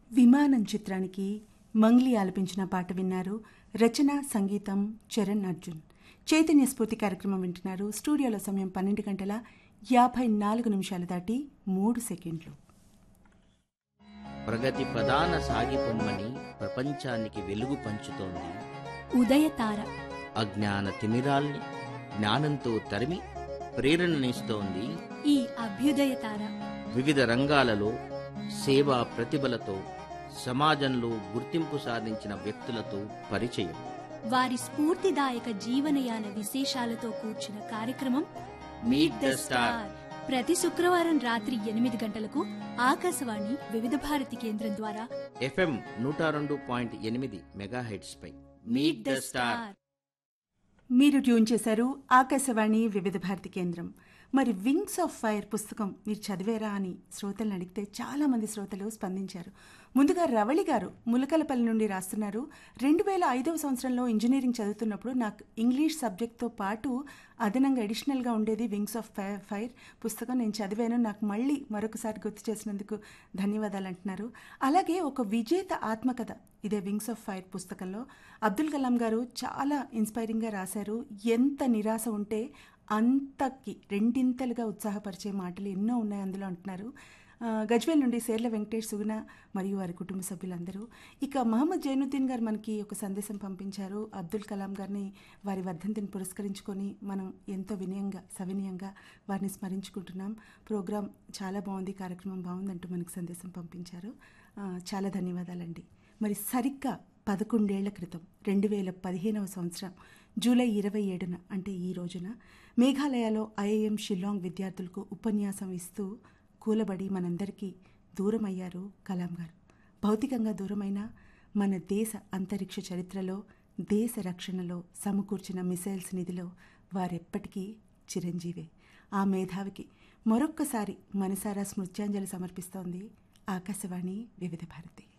విమానం చిత్రానికి మంగ్లీ ఆలపించిన పాట విన్నారు రచన సంగీతం చరణ్ అర్జున్ చైతన్య స్ఫూర్తి కార్యక్రమం వింటున్నారు స్టూడియోలో సమయం పన్నెండు గంటల యాభై నాలుగు నిమిషాలు దాటి మూడు సెకండ్లు ప్రగతి ప్రధాన సాగిపొమ్మని ప్రపంచానికి వెలుగు పంచుతోంది ఉదయతార అజ్ఞాన తిమిరాల్ని జ్ఞానంతో తరిమి ప్రేరణనిస్తోంది ఈ అభ్యుదయతార వివిధ రంగాలలో సేవా ప్రతిభలతో సమాజంలో గుర్తింపు సాధించిన వ్యక్తులతో పరిచయం వారి స్ఫూర్తిదాయక జీవనయాన విశేషాలతో కూర్చున్న కార్యక్రమం మీట్ ద స్టార్ ప్రతి శుక్రవారం రాత్రి ఎనిమిది గంటలకు ఆకాశవాణి వివిధ భారతి కేంద్రం ద్వారా ఎఫ్ఎం నూట రెండు పాయింట్ ఎనిమిది మెగాహెడ్స్ పై మీట్ ద స్టార్ మీరు ట్యూన్ చేశారు ఆకాశవాణి వివిధ భారతి కేంద్రం మరి వింగ్స్ ఆఫ్ ఫైర్ పుస్తకం మీరు చదివారా అని శ్రోతలను అడిగితే చాలామంది శ్రోతలు స్పందించారు ముందుగా రవళి గారు ములకలపల్లి నుండి రాస్తున్నారు రెండు వేల ఐదవ సంవత్సరంలో ఇంజనీరింగ్ చదువుతున్నప్పుడు నాకు ఇంగ్లీష్ సబ్జెక్ట్తో పాటు అదనంగా అడిషనల్గా ఉండేది వింగ్స్ ఆఫ్ ఫైర్ ఫైర్ పుస్తకం నేను చదివాను నాకు మళ్ళీ మరొకసారి గుర్తు చేసినందుకు ధన్యవాదాలు అంటున్నారు అలాగే ఒక విజేత ఆత్మకథ ఇదే వింగ్స్ ఆఫ్ ఫైర్ పుస్తకంలో అబ్దుల్ కలాం గారు చాలా ఇన్స్పైరింగ్గా రాశారు ఎంత నిరాశ ఉంటే అంతకి రెండింతలుగా ఉత్సాహపరిచే మాటలు ఎన్నో ఉన్నాయి అందులో అంటున్నారు ఆ, గజ్వేల్ నుండి సేర్ల వెంకటేష్ సుగుణ మరియు వారి కుటుంబ సభ్యులందరూ ఇక మహమ్మద్ జైనుద్దీన్ గారు మనకి ఒక సందేశం పంపించారు అబ్దుల్ కలాం గారిని వారి వర్ధంతిని పురస్కరించుకొని మనం ఎంతో వినయంగా సవినయంగా వారిని స్మరించుకుంటున్నాం ప్రోగ్రాం చాలా బాగుంది కార్యక్రమం బాగుందంటూ మనకి సందేశం పంపించారు ఆ, చాలా ధన్యవాదాలండి మరి సరిగ్గా పదకొండేళ్ల క్రితం రెండు వేల పదిహేనవ సంవత్సరం జూలై ఇరవై ఏడున అంటే ఈ రోజున మేఘాలయలో ఐఐఎం షిల్లాంగ్ విద్యార్థులకు ఉపన్యాసం ఇస్తూ కూలబడి మనందరికీ దూరమయ్యారు కలాం గారు భౌతికంగా దూరమైన మన దేశ అంతరిక్ష చరిత్రలో దేశ రక్షణలో సమకూర్చిన మిసైల్స్ నిధిలో వారెప్పటికీ చిరంజీవే ఆ మేధావికి మరొక్కసారి మనసారా స్మృత్యాంజలి సమర్పిస్తోంది ఆకాశవాణి వివిధ భారతి